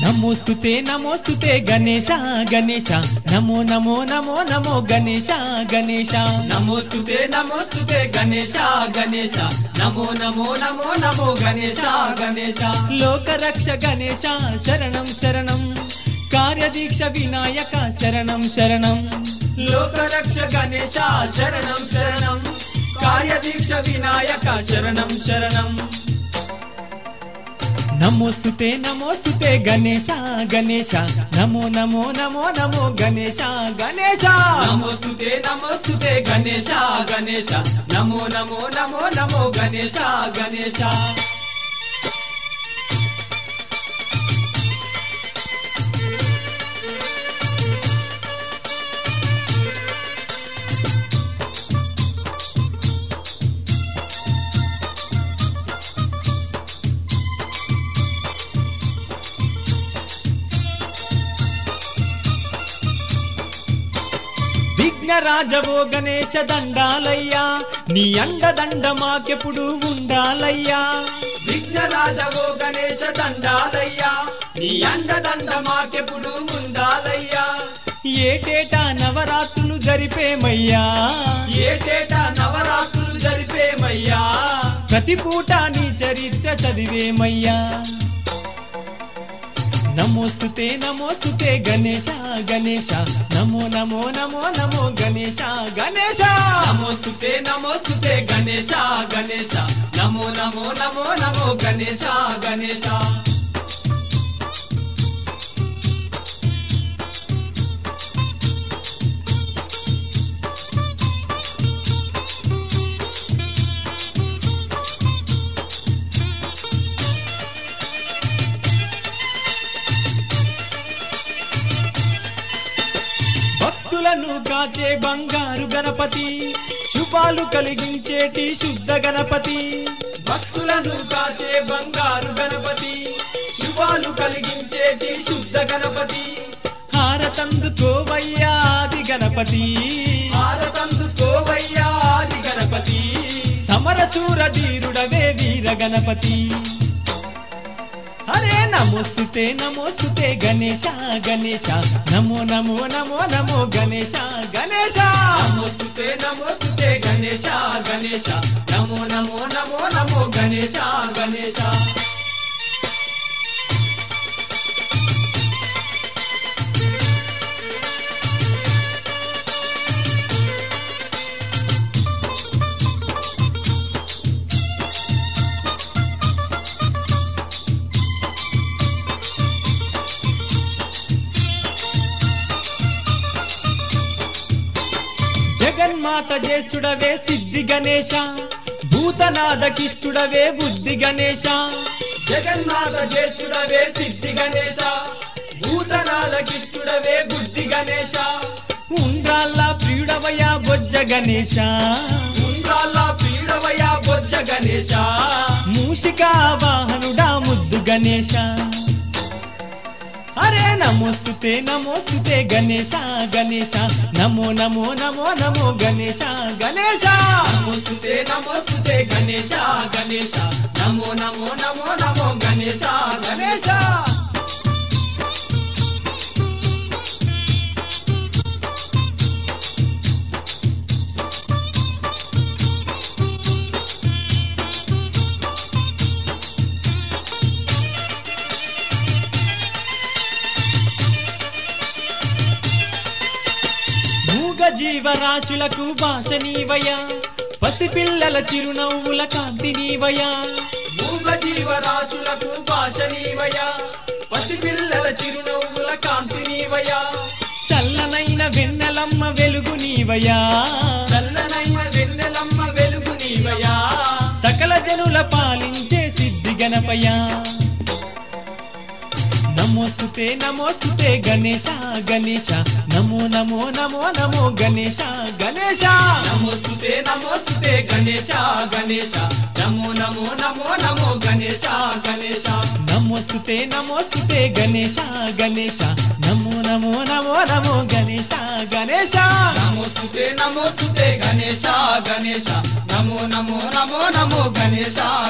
నమోస్తుతే నమోస్తుతే గణేశ గణేశ నమో నమో నమో నమో గణేశ గణేశ నమోస్తుతే నమోస్తుతే గణేశ గణేశ నమో నమో నమో నమో గణేశ గణేశ లోకరక్ష గణేశ శరణం శరణం కార్యదీక్ష వినాయక శరణం శరణం లోకరక్ష గణేశ శరణం శరణం కార్యదీక్ష వినాయక శరణం శరణం నమోస్తుతే నమోస్తుతే గణేశ గణేశ నమో నమో నమో నమో గణేశ గణేశ నమోస్తుతే నమోస్తుతే గణేశ గణేశ నమో నమో నమో నమో గణేశ గణేశ విఘ్నరాజవో గణేశ దండాలయ్యా నీ అండదండ మాకెప్పుడు ఉండాలయ్యా విఘ్నరాజవో గణేశ దండాలయ్యా నీ అండదండ మాకెప్పుడు ఉండాలయ్యా ఏటేటా నవరాత్రులు జరిపేమయ్యా ఏటేటా నవరాత్రులు జరిపేమయ్యా ప్రతి పూట నీ చరిత్ర చదివేమయ్యా నమోస్తుతే నమోస్తుతే గణేశ గణేశ నమో నమో నమో నమో గణేశ గణేశ నమోస్తుతే నమోస్తుతే గణేశ గణేశ నమో నమో నమో నమో గణేశ గణేశ భక్తులను కాచే బంగారు గణపతి శుభాలు కలిగించేటి శుద్ధ గణపతి భక్తులను కాచే బంగారు గణపతి శుభాలు కలిగించేటి శుద్ధ గణపతి హారతందుకోవయ్యా ఆది గణపతి భారతందు కోవయ్యాది గణపతి సమరసూర ధీరుడవే వీర గణపతి హరే నమోస్తుతే నమోస్తుతే గణేశ గణేశ నమో నమో నమో నమో గణేశ గణేశ నమోస్తుతే నమోస్తుతే గణేశ గణేశ నమో నమో నమో నమో గణేశ గణేశ జగన్మాత జ్యేష్ఠుడవే సిద్ధి గణేశ భూతనాథకిష్టుడవే బుద్ధి గణేశ జగన్నాథ జ్యేష్ఠుడవే సిద్ధి గణేశ భూతనాథకిష్టుడవే బుద్ధి గణేశ ఉండ్రాళ్ళ ప్రియుడవయ్యా బొజ్జ గణేశ ఉండ్రాళ్ళ పీడవయ బొజ్జ గణేశ మూషికా వాహనుడా ముద్దు గణేశ అరే నమోస్తుతే నమోస్తుతే గణేశ గణేశ నమో నమో నమో నమో గణేశ గణేశ నమోస్తుతే నమోస్తుతే గణేశ గణేశ నమో నమో నమో నమో గణేశ గణేశ మూగ జీవరాశులకు భాష నీవయ్యా పసిపిల్లల చిరునవ్వుల కాంతి నీవయ్యా మూగ జీవరాశులకు భాష నీవయ పసిపిల్లల చిరునవ్వుల కాంతి నీవయ చల్లనైన వెన్నెలమ్మ వెలుగు నీవయ్యా చల్లనైన వెన్నెలమ్మ వెలుగు నీవయ సకల జనుల పాలించే సిద్ధి గణపయ్యా నమోస్తుతే నమోస్తుతే గణేశ గణేశ నమో నమో నమో నమో గణేశ గణేశ నమోస్తుతే నమోస్తుతే గణేశ గణేశ నమో నమో నమో నమో గణేశ గణేశ నమోస్తుతే నమోస్తుతే గణేశ గణేశ నమో నమో నమో నమో గణేశ గణేశ నమోస్తుతే నమోస్తుతే గణేశ గణేశ నమో నమో నమో నమో గణేశ